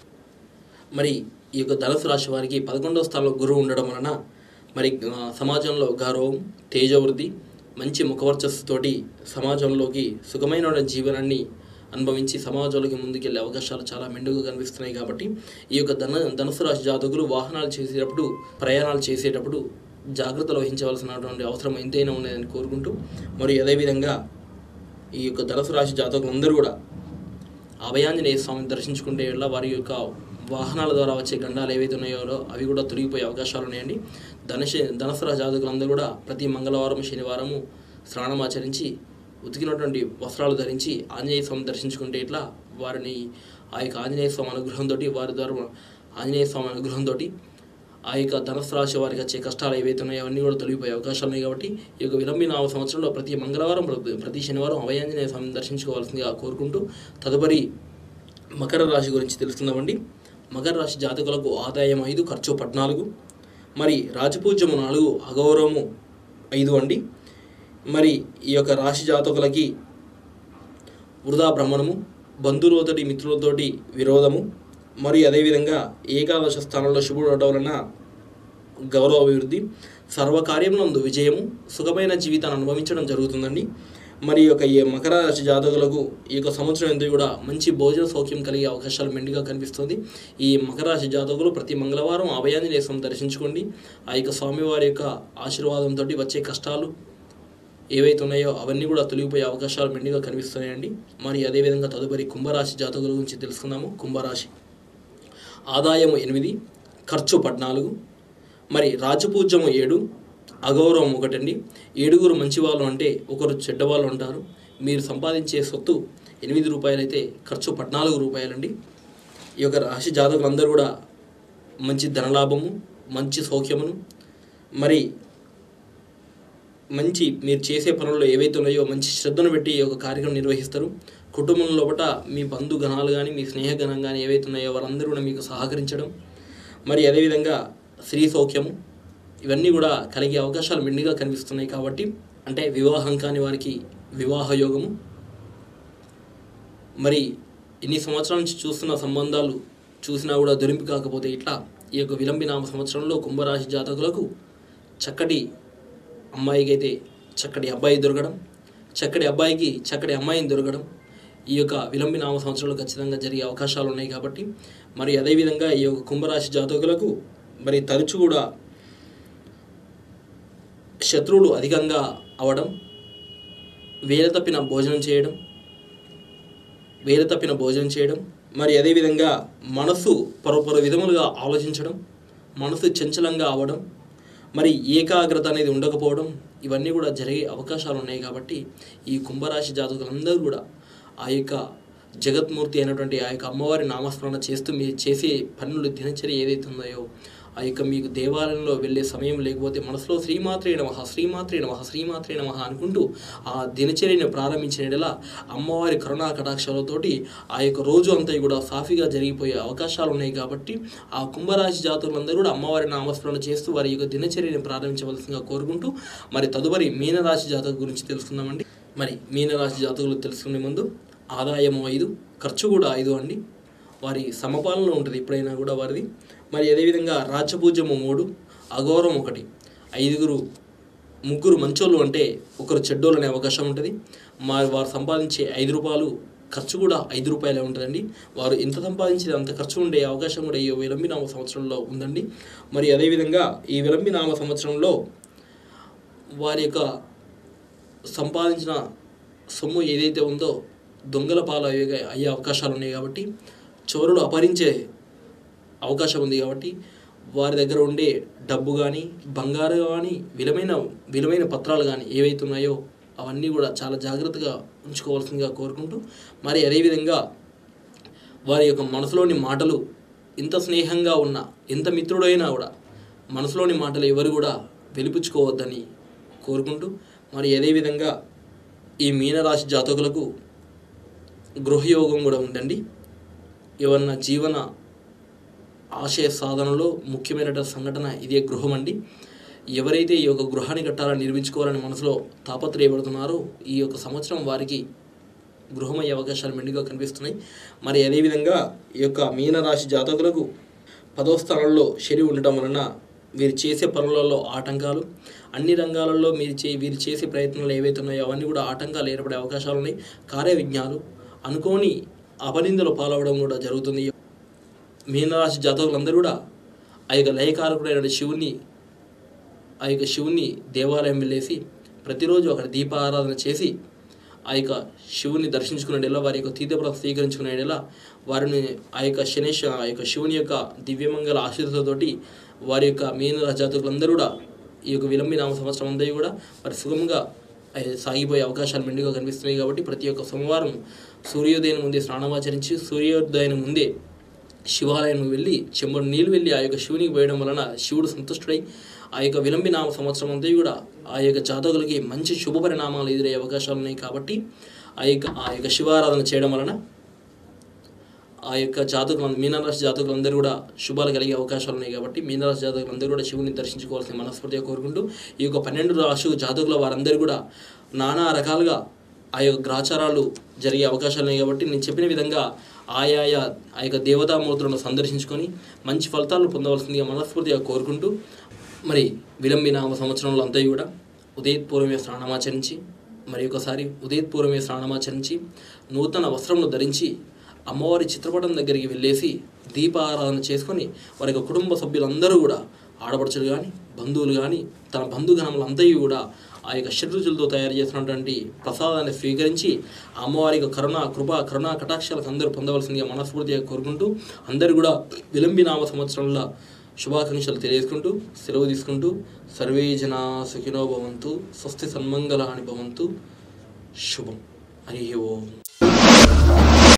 [SPEAKER 1] మరి ఈ యొక్క ధనుసు రాశి వారికి పదకొండవ స్థానంలో గురువు ఉండడం వలన మరి ఆ, సమాజంలో గౌరవం తేజవృద్ధి మంచి ముఖవర్చస్సుతోటి సమాజంలోకి సుఖమైన జీవనాన్ని అనుభవించి సమాజంలోకి ముందుకెళ్ళే అవకాశాలు చాలా మెండుగా కనిపిస్తున్నాయి కాబట్టి ఈ యొక్క ధన ధనుసు రాశి జాతకులు వాహనాలు చేసేటప్పుడు ప్రయాణాలు చేసేటప్పుడు జాగ్రత్తలు వహించవలసినటువంటి అవసరం ఎంతైనా ఉన్నదని కోరుకుంటూ మరి అదేవిధంగా ఈ యొక్క ధనుసు రాశి జాతకులందరూ కూడా అభయాంజనేయ స్వామిని దర్శించుకుంటే వల్ల వారి యొక్క వాహనాల ద్వారా వచ్చే గండాలు ఏవైతే ఉన్నాయో అవి కూడా తొలగిపోయే అవకాశాలు ఉన్నాయండి ధనుష ధనసర జాతకులందరూ కూడా ప్రతి మంగళవారం శనివారము స్నానం ఆచరించి ఉతికినటువంటి వస్త్రాలు ధరించి ఆంజనేయ స్వామిని దర్శించుకుంటే ఇట్లా వారిని ఆ యొక్క ఆంజనేయ స్వామి అనుగ్రహంతో వారి ద్వారా ఆంజనేయ స్వామి అనుగ్రహంతో ఆ యొక్క ధనస్సు రాశి వారికి వచ్చే కష్టాలు ఏవైతే ఉన్నాయో అవన్నీ కూడా తొలగిపోయే అవకాశాలు ఉన్నాయి కాబట్టి ఈ యొక్క విలంబినామ సంవత్సరంలో ప్రతి మంగళవారం ప్రతి- ప్రతి శనివారం అభయాంజనేయ స్వామిని దర్శించుకోవాల్సిందిగా కోరుకుంటూ తదుపరి మకర రాశి గురించి తెలుసుకుందామండి మకర రాశి జాతకులకు ఆదాయం ఐదు ఖర్చు పద్నాలుగు మరి రాజపూజ్యము నాలుగు అగౌరవము ఐదు అండి మరి ఈ యొక్క రాశి జాతకులకి వృధా భ్రమణము బంధువులతోటి మిత్రులతోటి విరోధము మరియు అదేవిధంగా ఏకాదశ స్థానంలో శుభుడు అవడం వలన గౌరవ అభివృద్ధి సర్వకార్యమునందు విజయము సుఖమైన జీవితాన్ని అనుభవించడం జరుగుతుందండి మరి ఈ యొక్క ఈ మకర రాశి జాతకులకు ఈ యొక్క సంవత్సరం ఎంతో కూడా మంచి భోజన సౌఖ్యం కలిగే అవకాశాలు మెండుగా కనిపిస్తుంది ఈ మకర రాశి జాతకులు ప్రతి మంగళవారం అభయాంజనేయ స్వామి దర్శించుకోండి ఆ యొక్క స్వామివారి యొక్క ఆశీర్వాదంతో వచ్చే కష్టాలు ఏవైతే ఉన్నాయో అవన్నీ కూడా తొలగిపోయే అవకాశాలు మెండుగా కనిపిస్తున్నాయండి మరి అదేవిధంగా తదుపరి కుంభరాశి జాతకుల గురించి తెలుసుకుందాము కుంభరాశి ఆదాయము ఎనిమిది ఖర్చు పద్నాలుగు మరి రాజపూజ్యము ఏడు అగౌరవం ఒకటండి ఏడుగురు మంచి వాళ్ళు అంటే ఒకరు చెడ్డవాళ్ళు ఉంటారు మీరు సంపాదించే సొత్తు ఎనిమిది రూపాయలైతే ఖర్చు పద్నాలుగు రూపాయలండి ఈ యొక్క రాశి జాతకులందరూ కూడా మంచి ధనలాభము మంచి సౌఖ్యమును మరి మంచి మీరు చేసే పనుల్లో ఏవైతే ఉన్నాయో మంచి శ్రద్ధను పెట్టి ఈ యొక్క కార్యక్రమం నిర్వహిస్తారు కుటుంబం లోపల మీ బంధు గణాలు కానీ మీ స్నేహగణం కానీ ఏవైతే ఉన్నాయో వారందరూ కూడా మీకు సహకరించడం మరి అదేవిధంగా స్త్రీ సౌఖ్యము ఇవన్నీ కూడా కలిగే అవకాశాలు మెండుగా కనిపిస్తున్నాయి కాబట్టి అంటే వివాహం కాని వారికి వివాహ యోగము మరి ఇన్ని సంవత్సరాల నుంచి చూస్తున్న సంబంధాలు చూసినా కూడా దొరింపు కాకపోతే ఇట్లా ఈ యొక్క విలంబినామ సంవత్సరంలో కుంభరాశి జాతకులకు చక్కటి అమ్మాయికి అయితే చక్కటి అబ్బాయి దొరకడం చక్కటి అబ్బాయికి చక్కటి అమ్మాయిని దొరకడం ఈ యొక్క విలంబినామ సంవత్సరంలో ఖచ్చితంగా జరిగే అవకాశాలు ఉన్నాయి కాబట్టి మరి అదేవిధంగా ఈ యొక్క కుంభరాశి జాతకులకు మరి తరచు కూడా శత్రువులు అధికంగా అవడం వేల తప్పిన భోజనం చేయడం వేల తప్పిన భోజనం చేయడం మరి అదేవిధంగా మనసు పలు పలు విధములుగా ఆలోచించడం మనసు చంచలంగా అవడం మరి ఏకాగ్రత అనేది ఉండకపోవడం ఇవన్నీ కూడా జరిగే అవకాశాలు ఉన్నాయి కాబట్టి ఈ కుంభరాశి జాతకులందరూ కూడా ఆ యొక్క జగత్మూర్తి అయినటువంటి ఆ యొక్క అమ్మవారి నామస్మరణ చేస్తూ మీరు చేసే పనులు దినచర్య ఏదైతే ఉన్నాయో ఆ యొక్క మీకు దేవాలయంలో వెళ్ళే సమయం లేకపోతే మనసులో శ్రీమాత్రే నమః శ్రీమాత్రే నమః శ్రీమాత్రే నమః అనుకుంటూ ఆ దినచర్యను ప్రారంభించిన యెడల అమ్మవారి కరుణా కటాక్షాలతోటి ఆ యొక్క రోజు అంతా కూడా సాఫీగా జరిగిపోయే అవకాశాలు ఉన్నాయి కాబట్టి ఆ కుంభరాశి జాతకులందరూ కూడా అమ్మవారి నామస్మరణ చేస్తూ వారి యొక్క దినచర్యను ప్రారంభించవలసిందిగా కోరుకుంటూ మరి తదుపరి మీనరాశి జాతకు గురించి తెలుసుకుందామండి మరి మీనరాశి జాతకులు తెలుసుకునే ముందు ఆదాయము ఐదు ఖర్చు కూడా ఐదు అండి వారి సమపాలనలో ఉంటుంది ఎప్పుడైనా కూడా వారిది మరి అదేవిధంగా రాచపూజ్యము మూడు అఘోరం ఒకటి ఐదుగురు ముగ్గురు మంచోళ్ళు అంటే ఒకరు చెడ్డోళ్ళు అనే అవకాశం ఉంటుంది మరి వారు సంపాదించే ఐదు రూపాయలు ఖర్చు కూడా ఐదు రూపాయలే ఉంటుందండి వారు ఎంత సంపాదించేది అంత ఖర్చు ఉండే అవకాశం కూడా ఈ విలంబినామ సంవత్సరంలో ఉందండి మరి అదేవిధంగా ఈ విలంబినామ సంవత్సరంలో వారి యొక్క సంపాదించిన సొమ్ము ఏదైతే ఉందో దొంగల పాలు అయ్యే అయ్యే అవకాశాలు ఉన్నాయి కాబట్టి చోరులు అపహరించే అవకాశం ఉంది కాబట్టి వారి దగ్గర ఉండే డబ్బు కానీ బంగారు కానీ విలువైన విలువైన పత్రాలు కానీ ఏవైతే ఉన్నాయో అవన్నీ కూడా చాలా జాగ్రత్తగా ఉంచుకోవాల్సిందిగా కోరుకుంటూ మరి అదేవిధంగా వారి యొక్క మనసులోని మాటలు ఎంత స్నేహంగా ఉన్నా ఎంత మిత్రుడైనా కూడా మనసులోని మాటలు ఎవరు కూడా వెలిపుచ్చుకోవద్దని కోరుకుంటూ మరి అదేవిధంగా ఈ మీనరాశి జాతకులకు గృహయోగం కూడా ఉందండి ఏమన్నా జీవన ఆశయ సాధనలో ముఖ్యమైన సంఘటన ఇదే గృహం అండి ఎవరైతే ఈ యొక్క గృహాన్ని కట్టాలని నిర్మించుకోవాలని మనసులో తాపత్రయపడుతున్నారో ఈ యొక్క సంవత్సరం వారికి గృహమయ్యే అవకాశాలు మెండుగా కనిపిస్తున్నాయి మరి అదేవిధంగా ఈ యొక్క మీనరాశి జాతకులకు పదో స్థానంలో శని ఉండటం వలన వీరు చేసే పనులలో ఆటంకాలు అన్ని రంగాలలో మీరు చే వీరు చేసే ప్రయత్నాలు ఏవైతే ఉన్నాయో అవన్నీ కూడా ఆటంకాలు ఏర్పడే అవకాశాలు ఉన్నాయి కార్య విజ్ఞాలు అనుకోని అపనిందలు పాలవడం కూడా జరుగుతుంది మీనరాశి జాతకులందరూ కూడా ఆ యొక్క లయకారకుడైన శివుని ఆ యొక్క శివుని దేవాలయం వెళ్ళేసి ప్రతిరోజు అక్కడ దీపారాధన చేసి ఆ యొక్క శివుని దర్శించుకునేలా వారి యొక్క తీర్థప్రదం స్వీకరించుకునేలా వారిని ఆ యొక్క శనేష్ ఆ యొక్క శివుని యొక్క దివ్యమంగళ ఆశీర్వాదంతోటి వారి యొక్క మీన జాతకులందరూ కూడా ఈ యొక్క విలంబినామ సంవత్సరం అంతా కూడా మరి సుగమంగా ఆ, సాగిపోయే అవకాశాలు మెండుగా కనిపిస్తున్నాయి కాబట్టి ప్రతి ఒక్క సోమవారం సూర్యోదయం ముందే స్నానమాచరించి సూర్యోదయం ముందే శివాలయం వెళ్ళి చెంబడు నీళ్ళు వెళ్ళి ఆ యొక్క శివునికి పోయడం వలన శివుడు సంతుష్టుడై ఆ యొక్క విలంబినామ సంవత్సరం అంతా కూడా ఆ యొక్క జాతకులకి మంచి శుభ పరిణామాలు ఎదురయ్యే అవకాశాలు ఉన్నాయి కాబట్టి ఆ యొక్క ఆ యొక్క శివారాధన చేయడం వలన ఆ యొక్క జాతకులు మీనరాశి జాతకులందరూ కూడా శుభాలు కలిగే అవకాశాలు ఉన్నాయి కాబట్టి మీనరాశి జాతకులందరూ కూడా శివుని దర్శించుకోవాల్సిన మనస్ఫూర్తిగా కోరుకుంటూ ఈ యొక్క పన్నెండు రాశి జాతకుల వారందరూ కూడా నానా రకాలుగా ఆ యొక్క గ్రాచారాలు జరిగే అవకాశాలు ఉన్నాయి కాబట్టి నేను చెప్పిన విధంగా ఆయా ఆ యొక్క దేవతామూర్తులను సందర్శించుకొని మంచి ఫలితాలను పొందవలసిందిగా మనస్ఫూర్తిగా కోరుకుంటూ మరి విలంబినామ సంవత్సరంలో అంతా కూడా ఉదయపూర్వమే స్నానమాచరించి మరి ఒకసారి ఉదయపూర్వమే స్నానమాచరించి నూతన వస్త్రములు ధరించి అమ్మవారి చిత్రపటం దగ్గరికి వెళ్ళేసి దీపారాధన చేసుకొని వారి యొక్క కుటుంబ సభ్యులందరూ కూడా ఆడపడుచులు కానీ బంధువులు కానీ తన బంధుగణములంతా కూడా ఆ యొక్క షడ్రుచులతో తయారు చేసినటువంటి ప్రసాదాన్ని స్వీకరించి ఆ అమ్మవారి యొక్క కరుణ కృప కరుణ కటాక్షాలకు అందరూ పొందవలసిందిగా మనస్ఫూర్తిగా కోరుకుంటూ అందరూ కూడా విలంబినామ సంవత్సరంలో శుభాకాంక్షలు తెలియజేసుకుంటూ సెలవు తీసుకుంటూ సర్వే జనా సుఖినో భవంతు స్వస్తి సన్మంగళాని భవంతు శుభం హరి ఓం